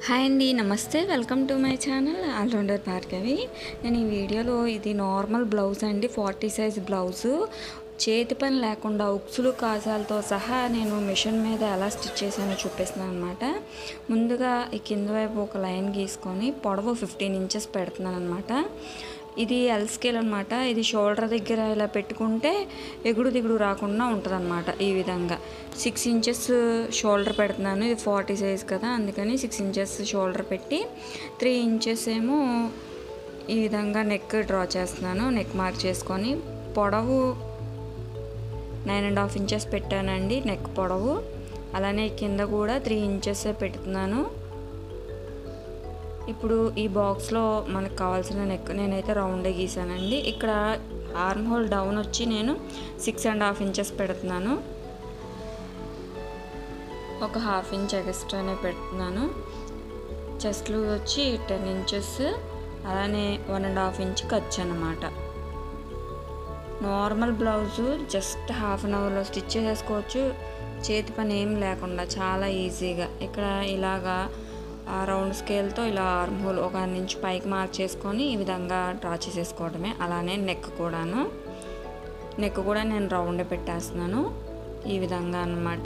hi అండి నమస్తే welcome to my channel all rounder Bhargavi నేను ఈ వీడియోలో ఇది నార్మల్ బ్లౌజ్ అండి ఫార్టీ సైజ్ బ్లౌజు చేతి పని లేకుండా ఉక్సులు కాజాలతో సహా నేను మిషన్ మీద ఎలా స్టిచ్ చేశానో చూపిస్తున్నాను అనమాట ముందుగా ఈ కింద వైపు ఒక లైన్ గీసుకొని పొడవు ఫిఫ్టీన్ ఇంచెస్ పెడుతున్నాను అనమాట ఇది ఎల్ స్కేల్ అనమాట ఇది షోల్డర్ దగ్గర ఇలా పెట్టుకుంటే ఎగుడు దిగుడు రాకుండా ఉంటుంది ఈ విధంగా సిక్స్ ఇంచెస్ షోల్డర్ పెడుతున్నాను ఇది ఫార్టీ సైజ్ కదా అందుకని సిక్స్ ఇంచెస్ షోల్డర్ పెట్టి త్రీ ఇంచెస్ ఏమో ఈ విధంగా నెక్ డ్రా చేస్తున్నాను నెక్ మార్క్ చేసుకొని పొడవు నైన్ అండ్ హాఫ్ ఇంచెస్ పెట్టానండి నెక్ పొడవు అలానే కింద కూడా త్రీ ఇంచెస్ పెడుతున్నాను ఇప్పుడు ఈ బాక్స్లో మనకు కావాల్సిన నెక్ నేనైతే రౌండే గీసానండి ఇక్కడ ఆర్మ్ హోల్ డౌన్ వచ్చి నేను సిక్స్ అండ్ హాఫ్ ఇంచెస్ పెడుతున్నాను ఒక హాఫ్ ఇంచ్ ఎక్స్ట్రానే పెడుతున్నాను చెస్ట్ లూజ్ వచ్చి టెన్ ఇంచెస్ అలానే వన్ అండ్ హాఫ్ ఇంచ్ ఖర్చు అనమాట normal blouse just half an అవర్లో స్టిచ్ చేసేసుకోవచ్చు చేతి పని ఏం లేకుండా చాలా ఈజీగా ఇక్కడ ఇలాగా ఆ రౌండ్ స్కేల్తో ఇలా ఆర్మ్ హోల్ ఒక నుంచి పైకి మార్క్ చేసుకొని ఈ విధంగా డ్రా చేసేసుకోవడమే అలానే నెక్ కూడాను నెక్ కూడా నేను రౌండ్ పెట్టేస్తున్నాను ఈ విధంగా అనమాట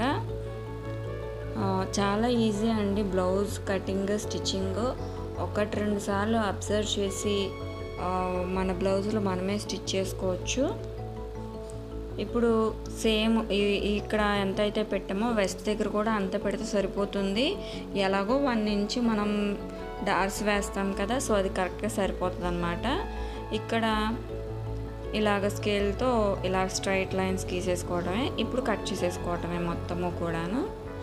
చాలా ఈజీ అండి బ్లౌజ్ కటింగ్ స్టిచ్చింగ్ ఒకటి రెండు సార్లు అబ్జర్వ్ చేసి మన బ్లౌజులు మనమే స్టిచ్ చేసుకోవచ్చు ఇప్పుడు సేమ్ ఇక్కడ ఎంత అయితే పెట్టామో వెస్ట్ దగ్గర కూడా అంత పెడితే సరిపోతుంది ఎలాగో వన్ ఇంచ్ మనం డార్స్ వేస్తాం కదా సో అది కరెక్ట్గా సరిపోతుంది అనమాట ఇక్కడ ఇలాగ స్కేల్తో ఇలా స్ట్రైట్ లైన్స్ గీసేసుకోవడమే ఇప్పుడు కట్ చేసేసుకోవడమే మొత్తము కూడాను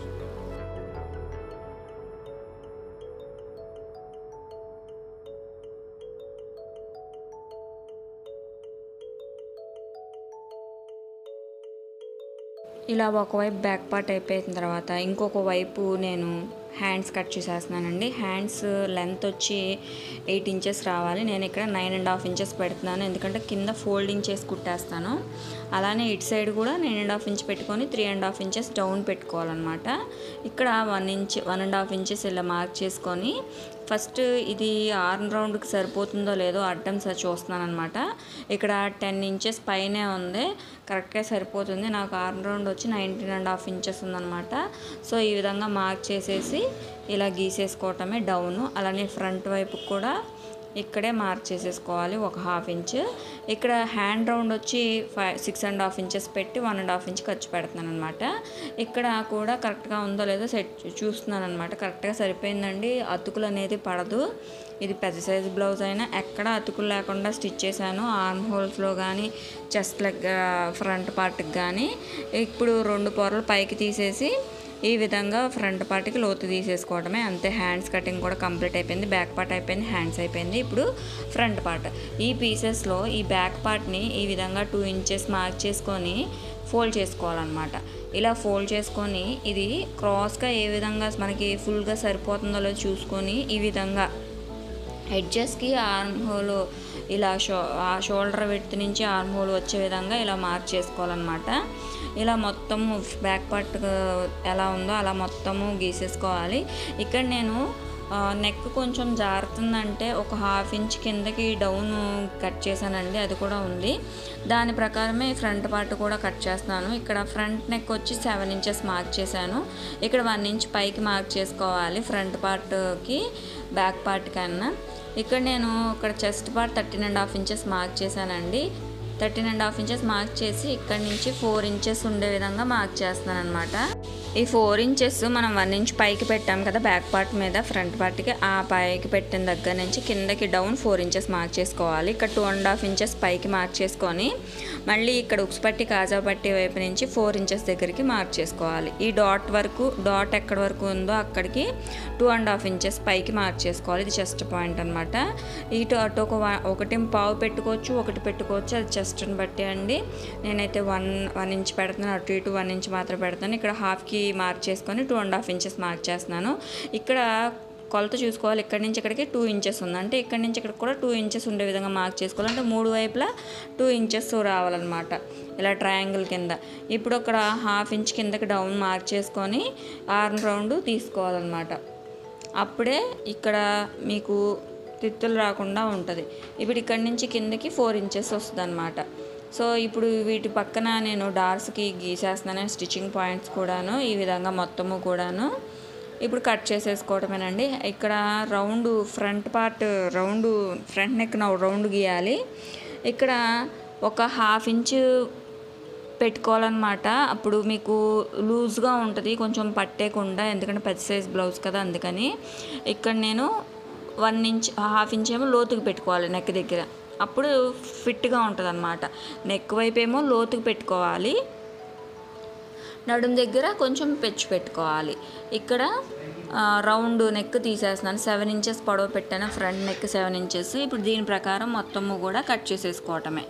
ఇలా ఒకవైపు బ్యాక్ పార్ట్ అయిపోయిన తర్వాత ఇంకొక వైపు నేను హ్యాండ్స్ కట్ చేసేస్తున్నానండి హ్యాండ్స్ లెంత్ వచ్చి ఎయిట్ ఇంచెస్ రావాలి నేను ఇక్కడ నైన్ అండ్ హాఫ్ ఇంచెస్ పెడుతున్నాను ఎందుకంటే కింద ఫోల్డింగ్ చేసి కుట్టేస్తాను అలానే ఇటు సైడ్ కూడా నైన్ అండ్ హాఫ్ ఇంచ్ పెట్టుకొని three and half inches down పెట్టుకోవాలన్నమాట ఇక్కడ one inch one and half inches ఇలా మార్క్ చేసుకొని ఫస్ట్ ఇది ఆర్మ్ రౌండ్కి సరిపోతుందో లేదో అడ్డం సార్ చూస్తున్నాను అనమాట ఇక్కడ టెన్ ఇంచెస్ పైనే ఉంది కరెక్ట్గా సరిపోతుంది నాకు ఆర్మ్ రౌండ్ వచ్చి నైన్టీన్ అండ్ హాఫ్ ఇంచెస్ ఉందన్నమాట సో ఈ విధంగా మార్క్ చేసేసి ఇలా గీసేసుకోవటమే డౌన్ అలానే ఫ్రంట్ వైపు కూడా ఇక్కడే మార్క్ చేసేసుకోవాలి ఒక హాఫ్ ఇంచ్ ఇక్కడ హ్యాండ్ రౌండ్ వచ్చి five six and half inches పెట్టి వన్ అండ్ హాఫ్ ఇంచ్ ఖర్చు పెడుతున్నాను అనమాట ఇక్కడ కూడా కరెక్ట్గా ఉందో లేదో సెట్ చూస్తున్నాను అనమాట కరెక్ట్గా సరిపోయిందండి అతుకులు అనేది పడదు ఇది పెద్ద సైజు బ్లౌజ్ అయినా ఎక్కడ అతుకులు లేకుండా స్టిచ్ చేశాను ఆర్మ్ హోల్స్లో కానీ చెస్ట్ లెగ్ ఫ్రంట్ పార్ట్కి కానీ ఇప్పుడు రెండు పొరలు పైకి తీసేసి ఈ విధంగా ఫ్రంట్ పార్ట్కి లోతు తీసేసుకోవడమే అంతే హ్యాండ్స్ కటింగ్ కూడా కంప్లీట్ అయిపోయింది బ్యాక్ పార్ట్ అయిపోయింది హ్యాండ్స్ అయిపోయింది ఇప్పుడు ఫ్రంట్ పార్ట్ ఈ పీసెస్లో ఈ బ్యాక్ పార్ట్ని ఈ విధంగా టూ ఇంచెస్ మార్క్ చేసుకొని ఫోల్డ్ చేసుకోవాలన్నమాట ఇలా ఫోల్డ్ చేసుకొని ఇది క్రాస్గా ఏ విధంగా మనకి ఫుల్గా సరిపోతుందో లేదో చూసుకొని ఈ విధంగా ఎడ్జెస్కి ఆర్మ్ హోల్ ఇలా షో ఆ షోల్డర్ విడ్త్ నుంచి ఆర్మ్ హోల్ వచ్చే విధంగా ఇలా మార్క్ చేసుకోవాలన్నమాట ఇలా మొత్తము బ్యాక్ పార్ట్ ఎలా ఉందో అలా మొత్తము గీసేసుకోవాలి ఇక్కడ నేను నెక్ కొంచెం జారుతుందంటే ఒక హాఫ్ ఇంచ్ కిందకి డౌన్ కట్ చేశానండి అది కూడా ఉంది దాని ప్రకారమే ఫ్రంట్ పార్ట్ కూడా కట్ చేస్తున్నాను ఇక్కడ ఫ్రంట్ నెక్ వచ్చి సెవెన్ ఇంచెస్ మార్క్ చేశాను ఇక్కడ వన్ ఇంచ్ పైకి మార్క్ చేసుకోవాలి ఫ్రంట్ పార్ట్కి బ్యాక్ పార్ట్ కన్నా ఇక్కడ నేను ఇక్కడ chest part thirteen and half inches mark చేశానండి thirteen and half inches mark చేసి ఇక్కడ నుంచి ఫోర్ ఇంచెస్ ఉండే విధంగా మార్క్ చేస్తున్నాను అనమాట ఈ ఫోర్ ఇంచెస్ మనం వన్ ఇంచ్ పైకి పెట్టాం కదా బ్యాక్ పార్ట్ మీద ఫ్రంట్ పార్ట్కి ఆ పైకి పెట్టిన దగ్గర నుంచి కిందకి డౌన్ ఫోర్ ఇంచెస్ మార్క్ చేసుకోవాలి ఇక్కడ టూ అండ్ హాఫ్ ఇంచెస్ పైకి మార్క్ చేసుకొని మళ్ళీ ఇక్కడ ఉక్స్ పట్టి కాజా పట్టి వైపు నుంచి ఫోర్ ఇంచెస్ దగ్గరికి మార్క్ చేసుకోవాలి ఈ డాట్ వరకు డాట్ ఎక్కడి వరకు ఉందో అక్కడికి టూ అండ్ హాఫ్ ఇంచెస్ పైకి మార్క్ చేసుకోవాలి ఇది చెస్ట్ పాయింట్ అనమాట ఇటు అటు ఒక ఒకటి పావు పెట్టుకోవచ్చు ఒకటి పెట్టుకోవచ్చు అది చెస్ట్ని బట్టి అండి నేనైతే వన్ వన్ ఇంచ్ పెడుతున్నాను అటు ఇటు వన్ ఇంచ్ మాత్రం పెడతాను ఇక్కడ హాఫ్కి మార్క్ చేసుకొని two and half inches mark చేస్తున్నాను ఇక్కడ కొలత చూసుకోవాలి ఇక్కడి నుంచి ఇక్కడికి టూ ఇంచెస్ ఉంది అంటే ఇక్కడి నుంచి ఇక్కడ కూడా టూ ఇంచెస్ ఉండే విధంగా మార్క్ చేసుకోవాలి అంటే మూడు వైపులా టూ ఇంచెస్ రావాలన్నమాట ఇలా ట్రయాంగిల్ కింద ఇప్పుడు అక్కడ హాఫ్ ఇంచ్ కిందకి డౌన్ మార్క్ చేసుకొని ఆర్మ్ రౌండ్ తీసుకోవాలన్నమాట అప్పుడే ఇక్కడ మీకు తిత్తులు రాకుండా ఉంటుంది ఇప్పుడు ఇక్కడ నుంచి కిందకి ఫోర్ ఇంచెస్ వస్తుంది అనమాట సో ఇప్పుడు వీటి పక్కన నేను డార్స్కి గీసేస్తున్నాను స్టిచ్చింగ్ పాయింట్స్ కూడాను ఈ విధంగా మొత్తము కూడాను ఇప్పుడు కట్ చేసేసుకోవటమేనండి ఇక్కడ round front part round front neck round గీయాలి ఇక్కడ ఒక హాఫ్ ఇంచ్ పెట్టుకోవాలన్నమాట అప్పుడు మీకు లూజ్గా ఉంటుంది కొంచెం పట్టేయకుండా ఎందుకంటే పెద్ద సైజ్ బ్లౌజ్ కదా అందుకని ఇక్కడ నేను వన్ ఇంచ్ హాఫ్ ఇంచ్ ఏమో లోతుకు పెట్టుకోవాలి నెక్ దగ్గర అప్పుడు ఫిట్గా ఉంటుంది అనమాట నెక్ వైపు ఏమో లోతుకు పెట్టుకోవాలి నడుం దగ్గర కొంచెం పెచ్చు పెట్టుకోవాలి ఇక్కడ రౌండ్ నెక్ తీసేస్తున్నాను సెవెన్ ఇంచెస్ పొడవు పెట్టాను ఫ్రంట్ నెక్ సెవెన్ ఇంచెస్ ఇప్పుడు దీని ప్రకారం మొత్తము కూడా కట్ చేసేసుకోవటమే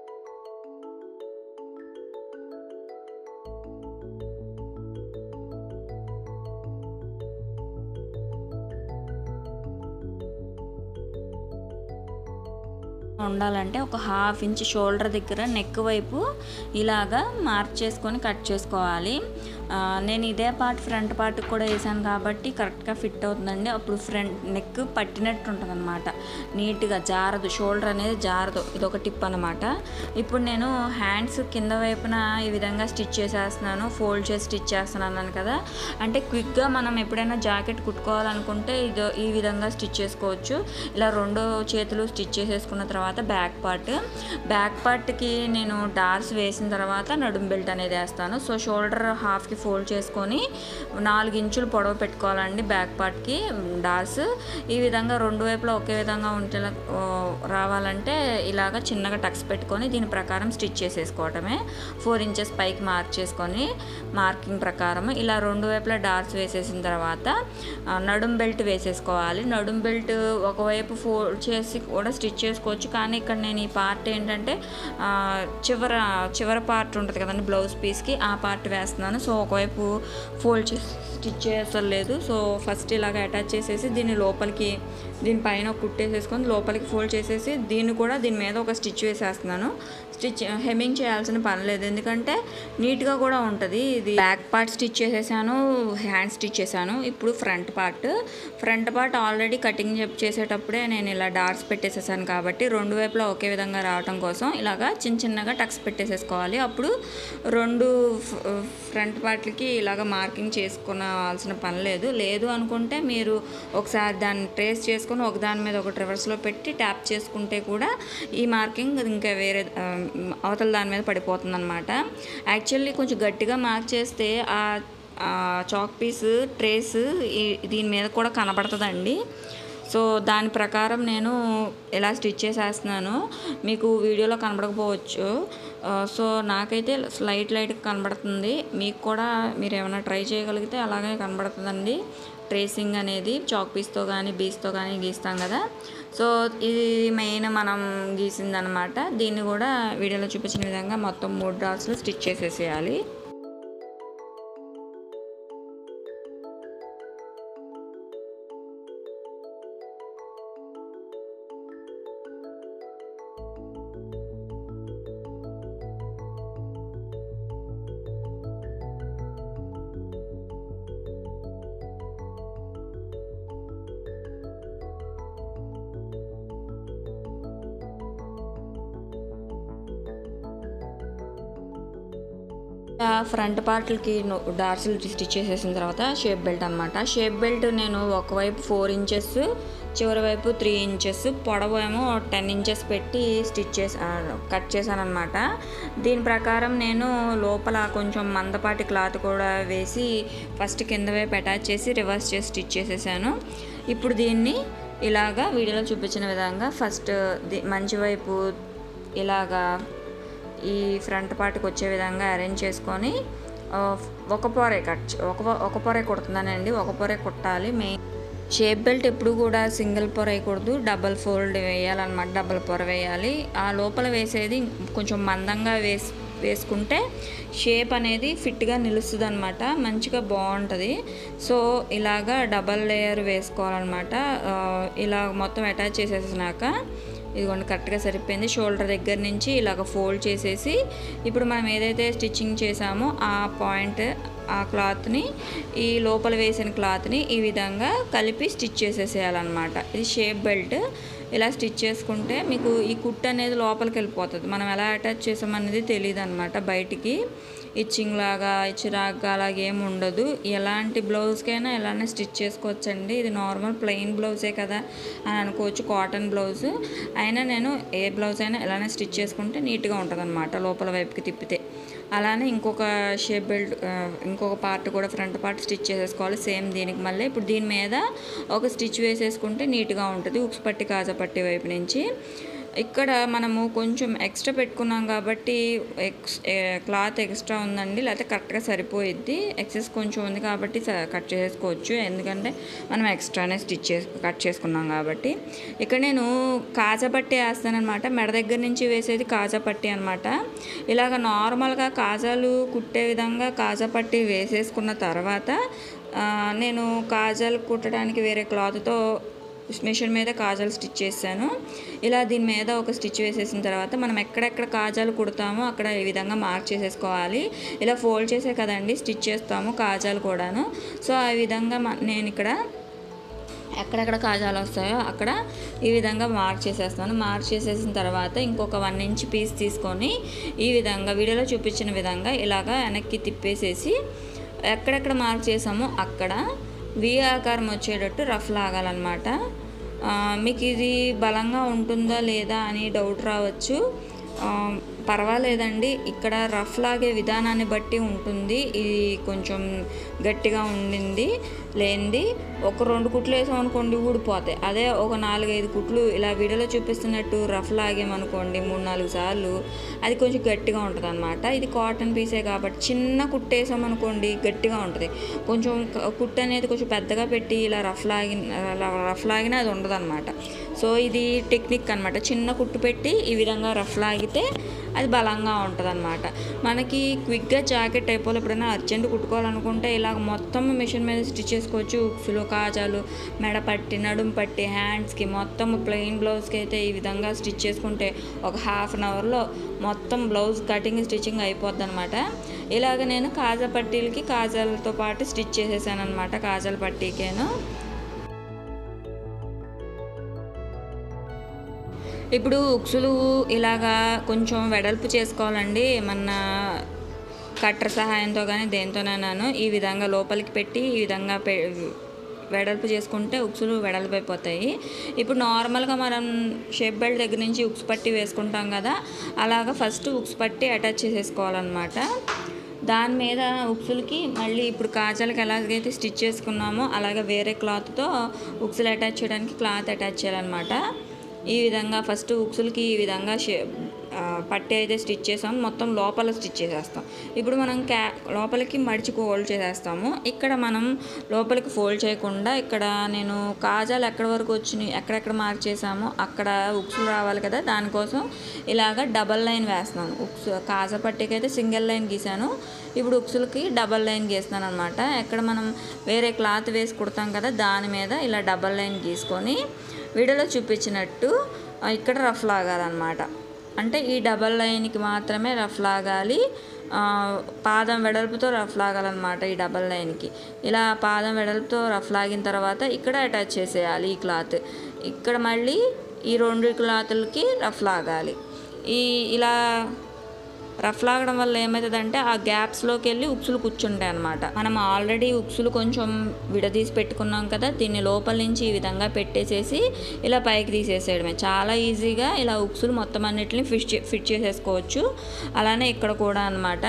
ఉండాలంటే ఒక హాఫ్ ఇంచ్ షోల్డర్ దగ్గర నెక్ వైపు ఇలాగా మార్క్ చేసుకొని కట్ చేసుకోవాలి ఆ, నేను ఇదే పార్ట్ ఫ్రంట్ పార్ట్ కూడా వేసాను కాబట్టి కరెక్ట్గా ఫిట్ అవుతుందండి అప్పుడు ఫ్రంట్ నెక్ పట్టినట్టు ఉంటుంది అనమాట నీట్గా జారదు షోల్డర్ అనేది జారదు ఇది ఒక టిప్ అనమాట ఇప్పుడు నేను హ్యాండ్స్ కింద వైపున ఈ విధంగా స్టిచ్ చేసేస్తున్నాను ఫోల్డ్ చేసి స్టిచ్ చేస్తున్నాను అన్నాను కదా అంటే క్విక్గా మనం ఎప్పుడైనా జాకెట్ కుట్టుకోవాలనుకుంటే ఇది ఈ విధంగా స్టిచ్ చేసుకోవచ్చు ఇలా రెండు చేతులు స్టిచ్ చేసేసుకున్న తర్వాత బ్యాక్ పార్ట్ బ్యాక్ పార్ట్కి నేను డార్స్ వేసిన తర్వాత నడుం బెల్ట్ అనేది వేస్తాను సో షోల్డర్ హాఫ్కి ఫోల్డ్ చేసుకొని నాలుగు ఇంచులు పొడవు పెట్టుకోవాలండి బ్యాక్ పార్ట్కి డార్స్ ఈ విధంగా రెండు వైపులా ఒకే విధంగా ఉంటే రావాలంటే ఇలాగ చిన్నగా టక్స్ పెట్టుకొని దీని ప్రకారం స్టిచ్ చేసేసుకోవటమే ఫోర్ ఇంచెస్ పైకి మార్క్ చేసుకొని మార్కింగ్ ప్రకారం ఇలా రెండు వైపులా డార్స్ వేసేసిన తర్వాత ఆ, నడుం బెల్ట్ వేసేసుకోవాలి నడుం బెల్ట్ ఒకవైపు ఫోల్డ్ చేసి కూడా స్టిచ్ చేసుకోవచ్చు కానీ ఇక్కడ నేను ఈ పార్ట్ ఏంటంటే ఆ, చివర చివర పార్ట్ ఉంటుంది కదండి బ్లౌజ్ పీస్కి ఆ పార్ట్ వేస్తున్నాను సో ఒకవైపు ఫోల్డ్ చేసి స్టిచ్ చేయలేదు సో ఫస్ట్ ఇలాగ అటాచ్ చేసేసి దీన్ని లోపలికి దీనిపైన ఒక కుట్టేసేసుకొని లోపలికి ఫోల్డ్ చేసేసి దీన్ని కూడా దీని మీద ఒక స్టిచ్ వేసేస్తున్నాను స్టిచ్ హెమ్మింగ్ చేయాల్సిన పని లేదు ఎందుకంటే నీట్గా కూడా ఉంటుంది ఇది బ్యాక్ పార్ట్ స్టిచ్ చేసేసాను హ్యాండ్ స్టిచ్ చేశాను ఇప్పుడు front part front part already cutting చెప్ చేసేటప్పుడే నేను ఇలా డార్ట్స్ పెట్టేసేసాను కాబట్టి రెండు వైపులా ఒకే విధంగా రావటం కోసం ఇలాగా చిన్న చిన్నగా టక్స్ పెట్టేసేసుకోవాలి అప్పుడు రెండు ఫ్రంట్ పార్ట్లకి ఇలాగ మార్కింగ్ చేసుకోవాల్సిన పని లేదు లేదు అనుకుంటే మీరు ఒకసారి దాన్ని ట్రేస్ చేసుకొని ఒక దాని మీద ఒకటి రివర్స్లో పెట్టి ట్యాప్ చేసుకుంటే కూడా ఈ మార్కింగ్ ఇంకా వేరే ఆ, అవతల దాని మీద పడిపోతుంది అనమాట యాక్చువల్లీ కొంచెం గట్టిగా మార్క్ చేస్తే ఆ ఆ చాక్ పీస్ ట్రేస్ ఈ- దీని మీద కూడా కనబడుతుందండి సో దాని ప్రకారం నేను ఎలా స్టిచ్ చేసేస్తున్నాను మీకు వీడియోలో కనబడకపోవచ్చు ఆ, సో నాకైతే లైట్ లైట్గా కనబడుతుంది మీకు కూడా మీరు ఏమైనా ట్రై చేయగలిగితే అలాగే కనబడుతుందండి ట్రేసింగ్ అనేది చాక్ పీస్తో కానీ బీస్తో కానీ గీస్తాం కదా సో ఇది మెయిన్ మనం గీసిందనమాట దీన్ని కూడా వీడియోలో చూపించిన విధంగా మొత్తం మూడు డాట్స్లో స్టిచ్ చేసేసేయాలి ఫ్రంట్ పార్ట్లకి డార్సులు స్టిచ్ చేసేసిన తర్వాత షేప్ బెల్ట్ అనమాట షేప్ బెల్ట్ నేను ఒకవైపు ఫోర్ ఇంచెస్ చివరి వైపు త్రీ ఇంచెస్ పొడవు ఏమో టెన్ ఇంచెస్ పెట్టి స్టిచ్ చేసి కట్ చేశాను అనమాట దీని ప్రకారం నేను లోపల కొంచెం మందపాటి క్లాత్ కూడా వేసి ఫస్ట్ కింద వైపు అటాచ్ చేసి రివర్స్ చేసి స్టిచ్ చేసేసాను ఇప్పుడు దీన్ని ఇలాగా వీడియోలో చూపించిన విధంగా ఫస్ట్ ది- మంచి వైపు ఇలాగా ఈ ఫ్రంట్ పార్ట్కి వచ్చే విధంగా అరేంజ్ చేసుకొని ఆ, ఒక పొరే కట్ చే- ఒక ఒక పొరే కుడుతున్నానండి ఒక పొరే కుట్టాలి మెయిన్ షేప్ బెల్ట్ ఎప్పుడు కూడా సింగిల్ పొర వేయకూడదు డబల్ ఫోల్డ్ వేయాలన్నమాట డబల్ పొర వేయాలి ఆ లోపల వేసేది కొంచెం మందంగా వేసి వేసుకుంటే షేప్ అనేది ఫిట్గా నిలుస్తుంది అనమాట మంచిగా బాగుంటుంది సో ఇలాగా డబల్ లేయర్ వేసుకోవాలన్నమాట ఆ, ఇలా మొత్తం అటాచ్ చేసేసినాక ఇదిగోండి కరెక్ట్గా సరిపోయింది షోల్డర్ దగ్గర నుంచి ఇలాగ ఫోల్డ్ చేసేసి ఇప్పుడు మనం ఏదైతే స్టిచ్చింగ్ చేసామో ఆ పాయింట్ ఆ క్లాత్ని ఈ లోపల వేసిన క్లాత్ని ఈ విధంగా కలిపి స్టిచ్ చేసేసేయాలన్నమాట ఇది షేప్ బెల్ట్ ఇలా స్టిచ్ చేసుకుంటే మీకు ఈ కుట్ అనేది లోపలికి వెళ్ళిపోతుంది మనం ఎలా అటాచ్ చేసామనేది తెలియదు అనమాట బయటికి ఇచ్చింగ్ లాగా ఇచ్చిరాగా అలాగ ఏమి ఉండదు ఎలాంటి బ్లౌజ్కైనా ఇలానే స్టిచ్ చేసుకోవచ్చండి ఇది నార్మల్ ప్లెయిన్ బ్లౌజే కదా అని అనుకోవచ్చు కాటన్ బ్లౌజ్ అయినా నేను ఏ బ్లౌజ్ అయినా ఇలానే స్టిచ్ చేసుకుంటే నీట్గా ఉంటుంది అనమాట లోపల వైపుకి తిప్పితే అలానే ఇంకొక షేప్ బెల్ట్ ఆ, ఇంకొక పార్ట్ కూడా ఫ్రంట్ పార్ట్ స్టిచ్ చేసేసుకోవాలి సేమ్ దీనికి మళ్ళీ ఇప్పుడు దీని మీద ఒక స్టిచ్ వేసేసుకుంటే నీట్గా ఉంటుంది ఉక్స్ పట్టి కాజా పట్టి వైపు నుంచి ఇక్కడ మనము కొంచెం ఎక్స్ట్రా పెట్టుకున్నాం కాబట్టి ఎక్స్ ఏ- క్లాత్ ఎక్స్ట్రా ఉందండి లేకపోతే కరెక్ట్గా సరిపోయిద్ది ఎక్సెస్ కొంచెం ఉంది కాబట్టి స- కట్ చేసుకోవచ్చు ఎందుకంటే మనం ఎక్స్ట్రానే స్టిచ్ చేసి కట్ చేసుకున్నాం కాబట్టి ఇక్కడ నేను కాజా పట్టి వేస్తానమాట మెడ దగ్గర నుంచి వేసేది కాజా పట్టి అనమాట ఇలాగ నార్మల్గా కాజాలు కుట్టే విధంగా కాజా పట్టి వేసేసుకున్న తర్వాత ఆ, నేను కాజాలు కుట్టడానికి వేరే క్లాత్తో మిషన్ మీద కాజాలు స్టిచ్ చేశాను ఇలా దీని మీద ఒక స్టిచ్ వేసేసిన తర్వాత మనం ఎక్కడెక్కడ కాజాలు కుడతామో అక్కడ ఈ విధంగా మార్క్ చేసేసుకోవాలి ఇలా ఫోల్డ్ చేసే కదండి స్టిచ్ చేస్తాము కాజాలు కూడాను సో ఆ విధంగా మ- నేను ఇక్కడ ఎక్కడెక్కడ కాజాలు వస్తాయో అక్కడ ఈ విధంగా మార్క్ చేసేస్తాను మార్క్ చేసేసిన తర్వాత ఇంకొక వన్ ఇంచ్ పీస్ తీసుకొని ఈ విధంగా వీడియోలో చూపించిన విధంగా ఇలాగా వెనక్కి తిప్పేసేసి ఎక్కడెక్కడ మార్క్ చేసామో అక్కడ వి ఆకారం వచ్చేటట్టు రఫ్ లాగాలన్నమాట ఆ, మీకు ఇది బలంగా ఉంటుందా లేదా అని డౌట్ రావచ్చు ఆ, పర్వాలేదండి ఇక్కడ రఫ్ లాగే విధానాన్ని బట్టి ఉంటుంది ఇది కొంచెం గట్టిగా ఉండింది లేనిది ఒక రెండు కుట్లు వేసాం అనుకోండి ఊడిపోతాయి అదే ఒక నాలుగైదు కుట్లు ఇలా వీడియోలో చూపిస్తున్నట్టు రఫ్ లాగేమనుకోండి మూడు నాలుగు సార్లు అది కొంచెం గట్టిగా ఉంటుంది అనమాట ఇది కాటన్ పీసే కాబట్టి చిన్న కుట్టు వేసామనుకోండి గట్టిగా ఉంటుంది కొంచెం క- కుట్టు అనేది కొంచెం పెద్దగా పెట్టి ఇలా రఫ్ లాగి రఫ్ లాగినా అది ఉండదు అనమాట సో ఇది టెక్నిక్ అనమాట చిన్న కుట్టు పెట్టి ఈ విధంగా రఫ్ లాగితే అది బలంగా ఉంటుంది అనమాట మనకి క్విక్గా జాకెట్ అయిపోవాలి ఎప్పుడైనా అర్జెంట్ కుట్టుకోవాలనుకుంటే ఇలాగ మొత్తం మిషన్ మీద స్టిచ్ చేసుకోవచ్చు ఉక్సులు కాజాలు మెడ పట్టి నడుం పట్టి హ్యాండ్స్కి మొత్తం ప్లెయిన్ బ్లౌజ్కి అయితే ఈ విధంగా స్టిచ్ చేసుకుంటే ఒక హాఫ్ అన్ అవర్లో మొత్తం బ్లౌజ్ కటింగ్ స్టిచ్చింగ్ అయిపోద్ది అనమాట ఇలాగ నేను కాజా పట్టీలకి కాజాలతో పాటు స్టిచ్ చేసేసాను అనమాట కాజాల పట్టీకేను ఇప్పుడు ఉక్సులు ఇలాగా కొంచెం వెడల్పు చేసుకోవాలండి ఏమన్నా కట్టర్ సహాయంతో కానీ దేంతోనైనాను ఈ విధంగా లోపలికి పెట్టి ఈ విధంగా పె వెడల్పు చేసుకుంటే ఉక్సులు వెడల్పు అయిపోతాయి ఇప్పుడు నార్మల్గా మనం షేప్ బెల్ట్ దగ్గర నుంచి ఉక్స్ పట్టి వేసుకుంటాం కదా అలాగా ఫస్ట్ ఉక్స్ పట్టి అటాచ్ చేసేసుకోవాలన్నమాట దాని మీద ఉక్సులకి మళ్ళీ ఇప్పుడు కాజాలకి ఎలాగైతే స్టిచ్ చేసుకున్నామో అలాగే వేరే క్లాత్తో ఉక్సులు అటాచ్ చేయడానికి క్లాత్ అటాచ్ చేయాలన్నమాట ఈ విధంగా ఫస్ట్ ఉక్సులకి ఈ విధంగా షే ఆ, పట్టి అయితే స్టిచ్ చేసాం మొత్తం లోపల స్టిచ్ చేసేస్తాం ఇప్పుడు మనం క్యా లోపలికి మడిచి ఫోల్డ్ చేసేస్తాము ఇక్కడ మనం లోపలికి ఫోల్డ్ చేయకుండా ఇక్కడ నేను కాజాలు ఎక్కడి వరకు వచ్చినాయి ఎక్కడెక్కడ మార్క్ చేసామో అక్కడ ఉక్సులు రావాలి కదా దానికోసం ఇలాగ డబల్ లైన్ వేస్తున్నాను ఉక్స్ కాజా పట్టికి అయితే సింగిల్ లైన్ గీసాను ఇప్పుడు ఉక్సులకి డబల్ లైన్ గీస్తున్నాను అనమాట ఎక్కడ మనం వేరే క్లాత్ వేసి కుడతాం కదా దాని మీద ఇలా డబల్ లైన్ గీసుకొని వీడియోలో చూపించినట్టు ఆ, ఇక్కడ రఫ్ లాగాలన్నమాట అంటే ఈ డబల్ లైన్కి మాత్రమే రఫ్ లాగాలి ఆ, పాదం వెడల్పుతో రఫ్ లాగాలన్నమాట ఈ డబల్ లైన్కి ఇలా పాదం వెడల్పుతో రఫ్ లాగిన తర్వాత ఇక్కడ అటాచ్ చేసేయాలి ఈ క్లాత్ ఇక్కడ మళ్ళీ ఈ రెండు క్లాతులకి రఫ్ లాగాలి ఈ ఇలా రఫ్ లాగడం వల్ల ఏమవుతుందంటే ఆ గ్యాప్స్లోకి వెళ్ళి ఉక్సులు కూర్చుంటాయి అనమాట మనం ఆల్రెడీ ఉక్సులు కొంచెం విడదీసి పెట్టుకున్నాం కదా దీన్ని లోపల నుంచి ఈ విధంగా పెట్టేసేసి ఇలా పైకి తీసేసేయడమే చాలా ఈజీగా ఇలా ఉక్సులు మొత్తం అన్నిటిని ఫిట్ చే- ఫిట్ చేసేసుకోవచ్చు అలానే ఇక్కడ కూడా అన్నమాట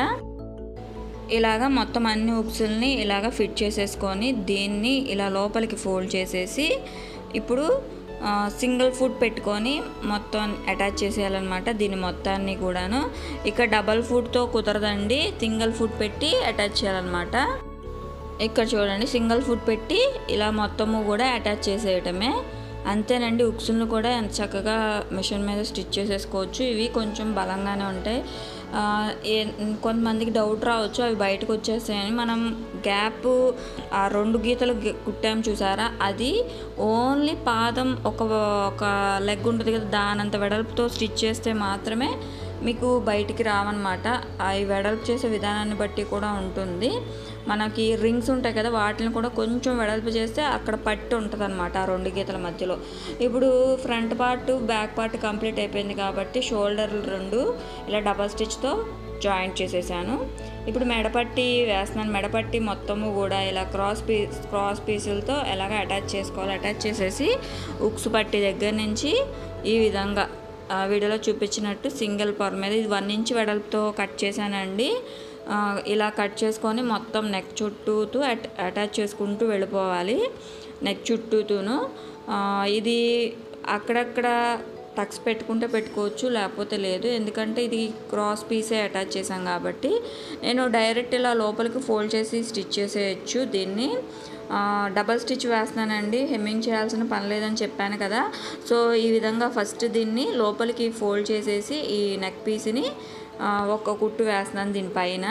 ఇలాగా మొత్తం అన్ని ఉక్సుల్ని ఇలాగ ఫిట్ చేసేసుకొని దీన్ని ఇలా లోపలికి ఫోల్డ్ చేసేసి ఇప్పుడు ఆ, సింగిల్ ఫుట్ పెట్టుకొని మొత్తం అటాచ్ చేసేయాలన్నమాట దీని మొత్తాన్ని కూడాను ఇక్కడ డబల్ ఫుట్తో కుదరదండి సింగిల్ ఫుట్ పెట్టి అటాచ్ చేయాలన్నమాట ఇక్కడ చూడండి సింగిల్ ఫుట్ పెట్టి ఇలా మొత్తము కూడా అటాచ్ చేసేయటమే అంతేనండి ఉక్సులను కూడా ఎంత చక్కగా మిషన్ మీద స్టిచ్ చేసేసుకోవచ్చు ఇవి కొంచెం బలంగానే ఉంటాయి ఆ, ఏ- కొంతమందికి డౌట్ రావచ్చు అవి బయటకు వచ్చేస్తాయని మనం గ్యాప్ ఆ రెండు గీతలు గి- కుట్టాం చూసారా అది ఓన్లీ పాదం ఒక ఒక లెగ్ ఉంటుంది కదా దానంత వెడల్పుతో స్టిచ్ చేస్తే మాత్రమే మీకు బయటికి రావన్నమాట అవి వెడల్పు చేసే విధానాన్ని బట్టి కూడా ఉంటుంది మనకి రింగ్స్ ఉంటాయి కదా వాటిని కూడా కొంచెం వెడల్పు చేస్తే అక్కడ పట్టి ఉంటుంది అనమాట ఆ రెండు గీతల మధ్యలో ఇప్పుడు front part back part complete అయిపోయింది కాబట్టి షోల్డర్లు రెండు ఇలా డబల్ స్టిచ్తో జాయింట్ చేసేసాను ఇప్పుడు మెడపట్టి వేస్తున్నాను మెడపట్టి మొత్తము కూడా ఇలా క్రాస్ పీస్ క్రాస్ పీసులతో ఎలాగ అటాచ్ చేసుకోవాలి అటాచ్ చేసేసి ఉక్స్ పట్టి దగ్గర నుంచి ఈ విధంగా ఆ వీడియోలో చూపించినట్టు సింగిల్ పర్ మీద ఇది వన్ ఇంచ్ వెడల్పుతో కట్ చేశానండి ఆ, ఇలా కట్ చేసుకొని మొత్తం నెక్ చుట్టూతూ అట్ అటాచ్ చేసుకుంటూ వెళ్ళిపోవాలి నెక్ చుట్టూతూను ఆ, ఇది అక్కడక్కడ టక్స్ పెట్టుకుంటే పెట్టుకోవచ్చు లేకపోతే లేదు ఎందుకంటే ఇది క్రాస్ పీసే అటాచ్ చేసాం కాబట్టి నేను డైరెక్ట్ ఇలా లోపలికి ఫోల్డ్ చేసి స్టిచ్ చేసేయచ్చు దీన్ని ఆ, డబల్ స్టిచ్ వేస్తున్నానండి హెమ్మింగ్ చేయాల్సిన పని లేదని చెప్పాను కదా సో ఈ విధంగా ఫస్ట్ దీన్ని లోపలికి ఫోల్డ్ చేసేసి ఈ నెక్ పీస్ని ఆ, ఒక్క కుట్టు వేస్తున్నాను దీనిపైన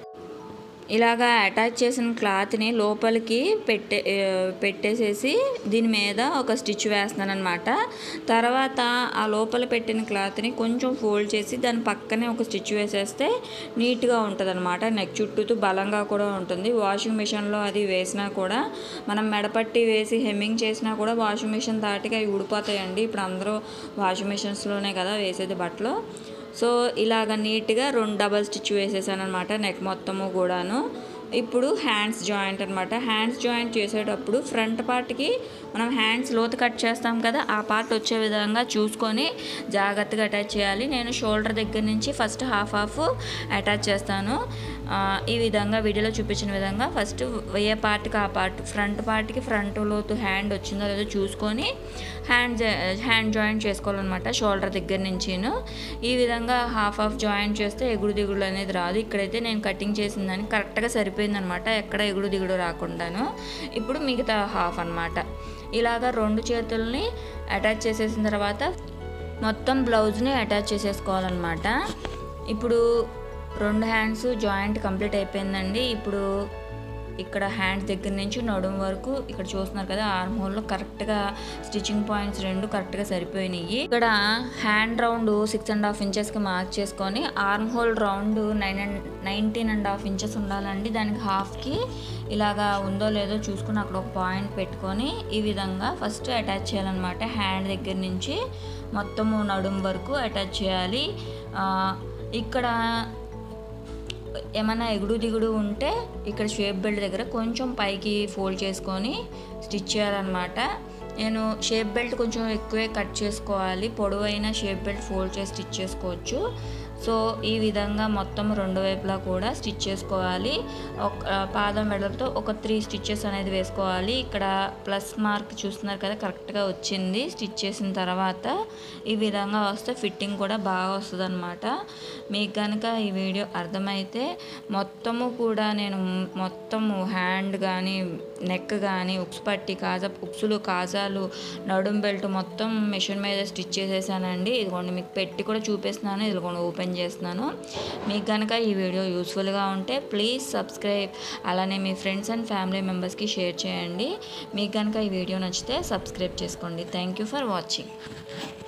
ఇలాగా అటాచ్ చేసిన క్లాత్ని లోపలికి పెట్టే ఆ, పెట్టేసేసి దీని మీద ఒక స్టిచ్ వేస్తున్నాను అనమాట తర్వాత ఆ లోపల పెట్టిన క్లాత్ని కొంచెం ఫోల్డ్ చేసి దాని పక్కనే ఒక స్టిచ్ వేసేస్తే నీట్గా ఉంటుంది అనమాట నెక్ చుట్టూతూ బలంగా కూడా ఉంటుంది వాషింగ్ మిషన్లో అది వేసినా కూడా మనం మెడపట్టి వేసి హెమ్మింగ్ చేసినా కూడా వాషింగ్ మిషన్ దాటిగా అవి ఊడిపోతాయండి ఇప్పుడు అందరూ వాషింగ్ మిషన్స్లోనే కదా వేసేది బట్టలు సో ఇలాగ నీట్గా రెండు డబల్ స్టిచ్ వేసేసాను అనమాట నెక్ మొత్తము కూడాను ఇప్పుడు హ్యాండ్స్ జాయింట్ అనమాట హ్యాండ్స్ జాయింట్ చేసేటప్పుడు ఫ్రంట్ పార్ట్కి మనం హ్యాండ్స్ లోతు కట్ చేస్తాం కదా ఆ పార్ట్ వచ్చే విధంగా చూసుకొని జాగ్రత్తగా అటాచ్ చేయాలి నేను షోల్డర్ దగ్గర నుంచి ఫస్ట్ హాఫ్ హాఫ్ అటాచ్ చేస్తాను ఆ, ఈ విధంగా వీడియోలో చూపించిన విధంగా ఫస్ట్ ఏ పార్ట్కి ఆ పార్ట్ ఫ్రంట్ పార్ట్కి ఫ్రంట్ లోతు హ్యాండ్ వచ్చిందో లేదో చూసుకొని హ్యాండ్ జా- హ్యాండ్ జాయింట్ చేసుకోవాలన్నమాట షోల్డర్ దగ్గర నుంచిను ఈ విధంగా హాఫ్ హాఫ్ జాయింట్ చేస్తే ఎగుడు దిగుడు అనేది రాదు ఇక్కడైతే నేను కటింగ్ చేసిన దానికి కరెక్ట్గా సరిపోయిందనమాట ఎక్కడ ఎగుడు దిగుడు రాకుండాను ఇప్పుడు మిగతా హాఫ్ అన్నమాట ఇలాగా రెండు చేతుల్ని అటాచ్ చేసేసిన తర్వాత మొత్తం బ్లౌజ్ని అటాచ్ చేసేసుకోవాలన్నమాట ఇప్పుడు రెండు హ్యాండ్స్ జాయింట్ కంప్లీట్ అయిపోయిందండి ఇప్పుడు ఇక్కడ హ్యాండ్స్ దగ్గర నుంచి నడుము వరకు ఇక్కడ చూస్తున్నారు కదా ఆర్మ్ హోల్లో కరెక్ట్గా స్టిచ్చింగ్ పాయింట్స్ రెండు కరెక్ట్గా సరిపోయినాయి ఇక్కడ hand round six and half ఇంచెస్కి మార్క్ చేసుకొని arm hole round nine and nineteen and half inches ఉండాలండి దానికి హాఫ్కి ఇలాగా ఉందో లేదో చూసుకుని అక్కడ ఒక పాయింట్ పెట్టుకొని ఈ విధంగా ఫస్ట్ అటాచ్ చేయాలన్నమాట హ్యాండ్ దగ్గర నుంచి మొత్తము నడుము వరకు అటాచ్ చేయాలి ఆ, ఇక్కడ ఏమైనా ఎగుడు దిగుడు ఉంటే ఇక్కడ షేప్ బెల్ట్ దగ్గర కొంచెం పైకి ఫోల్డ్ చేసుకొని స్టిచ్ చేయాలన్నమాట నేను షేప్ బెల్ట్ కొంచెం ఎక్కువే కట్ చేసుకోవాలి పొడవైన షేప్ బెల్ట్ ఫోల్డ్ చేసి స్టిచ్ చేసుకోవచ్చు సో ఈ విధంగా మొత్తం రెండు వైపులా కూడా స్టిచ్ చేసుకోవాలి ఒక ఆ, పాదం వెడలతో ఒక త్రీ స్టిచ్చెస్ అనేది వేసుకోవాలి ఇక్కడ ప్లస్ మార్క్ చూస్తున్నారు కదా కరెక్ట్గా వచ్చింది స్టిచ్ చేసిన తర్వాత ఈ విధంగా వస్తే ఫిట్టింగ్ కూడా బాగా వస్తుంది అనమాట మీకు కనుక ఈ వీడియో అర్థమైతే మొత్తము కూడా నేను మొత్తము హ్యాండ్ కానీ నెక్ కానీ ఉక్స్ పట్టి కాజా ఉక్సులు కాజాలు నడుం బెల్ట్ మొత్తం మిషన్ మీద స్టిచ్ చేసేసానండి ఇదిగోండి మీకు పెట్టి కూడా చూపిస్తున్నాను ఇదిగోండి ఓపెన్ చేస్తున్నాను మీకు కనుక ఈ వీడియో యూస్ఫుల్గా ఉంటే ప్లీజ్ సబ్స్క్రైబ్ అలానే మీ ఫ్రెండ్స్ అండ్ ఫ్యామిలీ మెంబర్స్కి షేర్ చేయండి మీకు కనుక ఈ వీడియో నచ్చితే సబ్స్క్రైబ్ చేసుకోండి థ్యాంక్ యూ ఫర్ వాచింగ్